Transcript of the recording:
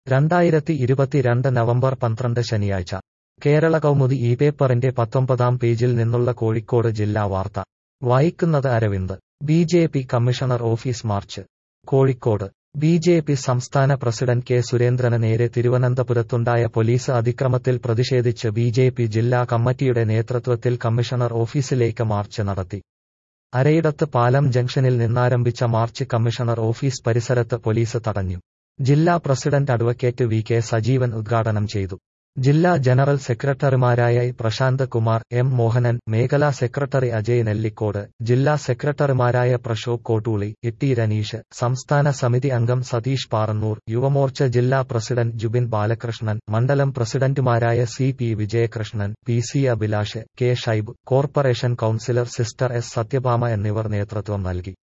രണ്ടായിരത്തി ഇരുപത്തിരണ്ട് നവംബർ പന്ത്രണ്ട് ശനിയാഴ്ച കേരള കൗമുദി ഈ പേപ്പറിന്റെ പത്തൊമ്പതാം പേജിൽ നിന്നുള്ള കോഴിക്കോട് ജില്ലാ വാർത്ത വായിക്കുന്നത് Aravind B J P commissioner office march Kozhikode B J P സംസ്ഥാന പ്രസിഡന്റ് കെ സുരേന്ദ്രന് നേരെ തിരുവനന്തപുരത്തുണ്ടായ പോലീസ് അതിക്രമത്തിൽ പ്രതിഷേധിച്ച് ബി ജെ പി ജില്ലാ കമ്മിറ്റിയുടെ നേതൃത്വത്തിൽ കമ്മീഷണർ ഓഫീസിലേക്ക് മാർച്ച് നടത്തി അരയിടത്ത് പാലം ജംഗ്ഷനിൽ നിന്നാരംഭിച്ച മാർച്ച് കമ്മീഷണർ ഓഫീസ് പരിസരത്ത് പോലീസ് തടഞ്ഞു ജില്ലാ president advocate V K Sajeevan ഉദ്ഘാടനം ചെയ്തു ജില്ലാ ജനറൽ സെക്രട്ടറിമാരായ ഇ പ്രശാന്ത് കുമാർ എം മോഹനൻ മേഖലാ സെക്രട്ടറി അജയ് നെല്ലിക്കോട് ജില്ലാ സെക്രട്ടറിമാരായ പ്രശോഭ് കോട്ടൂളി ഇട്ടി രനീഷ് സംസ്ഥാന സമിതി അംഗം സതീഷ് പാറന്നൂർ യുവമോർച്ച ജില്ലാ പ്രസിഡന്റ് ജുബിൻ ബാലകൃഷ്ണൻ മണ്ഡലം പ്രസിഡന്റുമാരായ C P Vijayakrishnan P C Abhilash K Shaib corporation councillor sister S Sathyabhama എന്നിവർ നേതൃത്വം നൽകി